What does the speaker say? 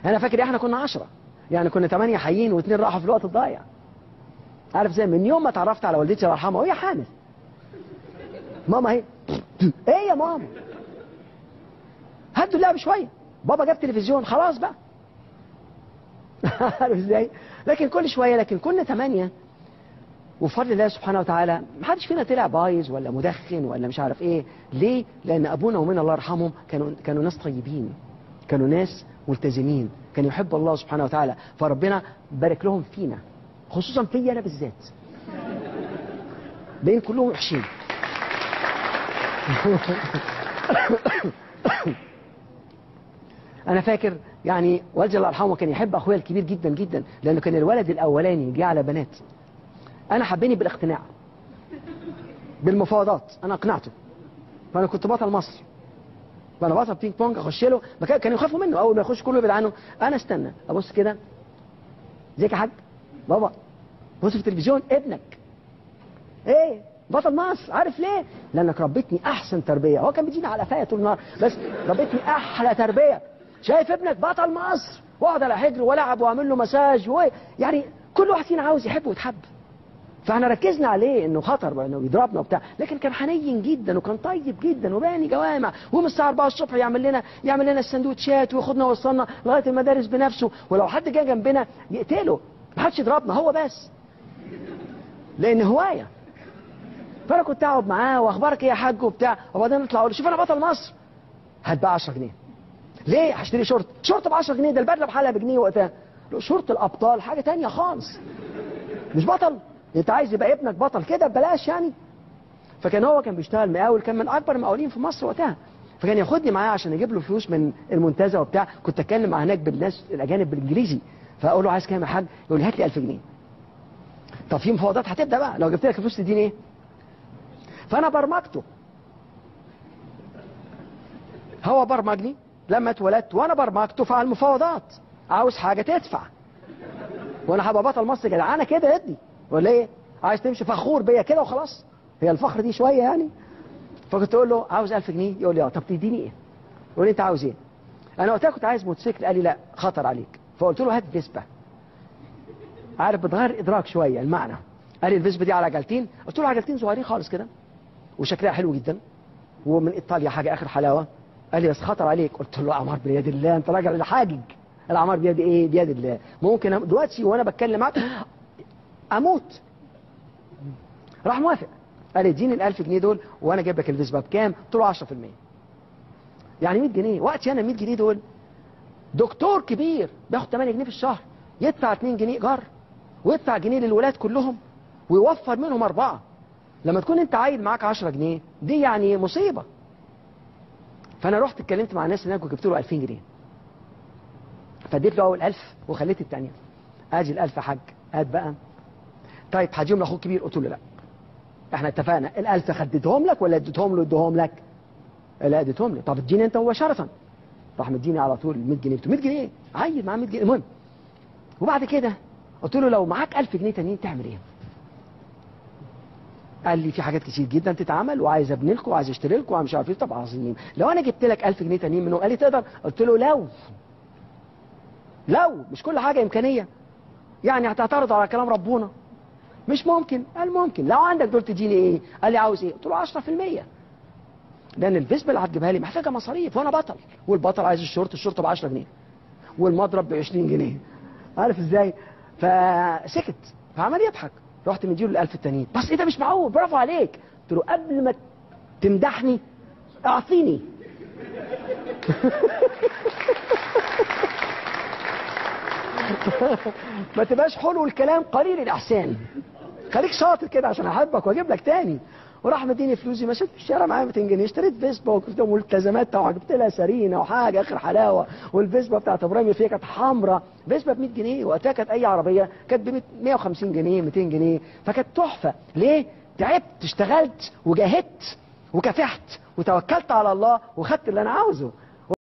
انا فاكر احنا كنا عشرة يعني كنا ثمانية حيين واثنين راحوا في الوقت الضايع عارف زي من يوم ما اتعرفت على والدتي الله يرحمها وهي حامل ماما هي ايه يا ماما هدوا اللعب شويه بابا جاب تلفزيون خلاص بقى عارف ازاي لكن كل شويه لكن كنا ثمانيه وبفضل الله سبحانه وتعالى ما حدش فينا طلع بايظ ولا مدخن ولا مش عارف ايه ليه لان ابونا ومن الله يرحمهم كانوا كانوا ناس طيبين كانوا ناس ملتزمين كانوا يحبوا الله سبحانه وتعالى فربنا بارك لهم فينا خصوصا فيا انا بالذات بين كلهم وحشين انا فاكر يعني والدي الله يرحمه كان يحب اخويا الكبير جدا جدا لانه كان الولد الاولاني جه على بنات انا حبني بالاقتناع بالمفاوضات انا اقنعته فانا كنت بطل مصر فانا بطل بينج بونج اخش له ما كان- كانوا يخافوا منه اول ما يخش كله يبعد عنه انا استنى ابص كده ازيك يا حاج بابا بص في التلفزيون ابنك ايه بطل مصر عارف ليه لانك ربيتني احسن تربيه هو كان بيجيني على قفايا طول النهار بس ربيتني احلى تربيه شايف ابنك بطل مصر واقعد على حجره والعب واعمل له مساج و... يعني كل واحد فينا عاوز يحب ويتحب فاحنا ركزنا عليه انه خطر انه بيضربنا وبتاع لكن كان حنين جدا وكان طيب جدا وباني جوامع ومن الساعه 4 الصبح يعمل لنا يعمل لنا السندوتشات وياخدنا ويوصلنا لغايه المدارس بنفسه ولو حد جه جنبنا يقتله ما حدش يضربنا هو بس لان هوايه فانا كنت اقعد معاه واخبارك ايه يا حاج وبتاع وبعدين نطلع اقول له شوف انا بطل مصر هات بقى 10 جنيه ليه هشتري شورت شورت ب 10 جنيه ده البدله بحالها بجنيه وقتها له شورت الابطال حاجه تانية خالص مش بطل انت عايز يبقى ابنك بطل كده ببلاش يعني فكان هو كان بيشتغل مقاول كان من اكبر المقاولين في مصر وقتها فكان ياخدني معاه عشان يجيب له فلوس من المنتزه وبتاع كنت اتكلم مع هناك بالناس الاجانب بالانجليزي فاقول له عايز كام يا حاج يقول لي هات لي 1000 جنيه طب في مفاوضات هتبدا بقى لو جبت لك الفلوس تديني ايه فانا برمجته هو برمجني لما اتولدت وانا برمجته فعلى المفاوضات عاوز حاجه تدفع وانا هبقى بطل مصر جدعانه كده ادي ولا ايه عايز تمشي فخور بيا كده وخلاص هي الفخر دي شويه يعني فكنت اقول له عاوز 1000 جنيه يقول لي اه طب تديني ايه يقول لي انت عاوز ايه انا وقتها كنت عايز موتوسيكل قال لي لا خطر عليك فقلت له هات فيسبا عارف بتغير ادراك شويه المعنى قال لي الفيسبا دي على عجلتين قلت له عجلتين صغيرين خالص كده وشكلها حلو جدا ومن ايطاليا حاجه اخر حلاوه قال لي بس خطر عليك قلت له اعمار بيد الله انت راجل حاجج الاعمار بيد ايه بيد الله ممكن أم- دلوقتي وانا بتكلم معاك اموت راح موافق قال لي اديني ال 1000 جنيه دول وانا جايب لك الفيسبا بكام؟ قلت له 10% يعني 100 جنيه وقتي انا 100 جنيه دول دكتور كبير بياخد 8 جنيه في الشهر يدفع 2 جنيه ايجار ويدفع جنيه للولاد كلهم ويوفر منهم اربعه لما تكون انت عايل معاك 10 جنيه دي يعني مصيبه فانا رحت اتكلمت مع الناس هناك وجبت له 2000 جنيه فاديت له اول 1000 وخليت الثانيه ادي ال 1000 يا حاج هات بقى طيب هديهم لاخوك كبير قلت له لا احنا اتفقنا ال 1000 خدتهم لك ولا اديتهم له اديهم لك لا اديتهم لي طب اديني انت مباشره راح مديني على طول 100 جنيه قلت له 100 جنيه عيل معاه 100 جنيه المهم وبعد كده قلت له لو معاك 1000 جنيه تانيين تعمل ايه قال لي في حاجات كتير جدا تتعمل وعايز ابني لكم وعايز اشتري لكم ومش عارف ايه طب عظيم لو انا جبت لك 1000 جنيه تانيين منهم قال لي تقدر قلت له لو لو مش كل حاجه امكانيه يعني هتعترض على كلام ربنا مش ممكن قال ممكن لو عندك دول تديني ايه قال لي عاوز ايه قلت له 10% لان الفيسبا اللي هتجيبها لي محتاجه مصاريف وانا بطل والبطل عايز الشورت الشورت ب 10 جنيه والمضرب ب 20 جنيه عارف ازاي فسكت فعمل يضحك رحت مديله ال 1000 التانيين بس ايه ده مش معقول برافو عليك قلت له قبل ما تمدحني اعطيني ما تبقاش حلو الكلام قليل الاحسان خليك شاطر كده عشان احبك واجيب لك تاني وراح مديني فلوسي مشيت في الشارع معايا 200 جنيه اشتريت فيسبا وجبت لهم ملتزمات وجبت لها سرينه وحاجه اخر حلاوه والفيسبا بتاعت ابراهيم فيها كانت حمراء فيسبا ب 100 جنيه وقتها كانت اي عربيه كانت ب 150 جنيه 200 جنيه فكانت تحفه ليه؟ تعبت اشتغلت وجاهدت وكافحت وتوكلت على الله وخدت اللي انا عاوزه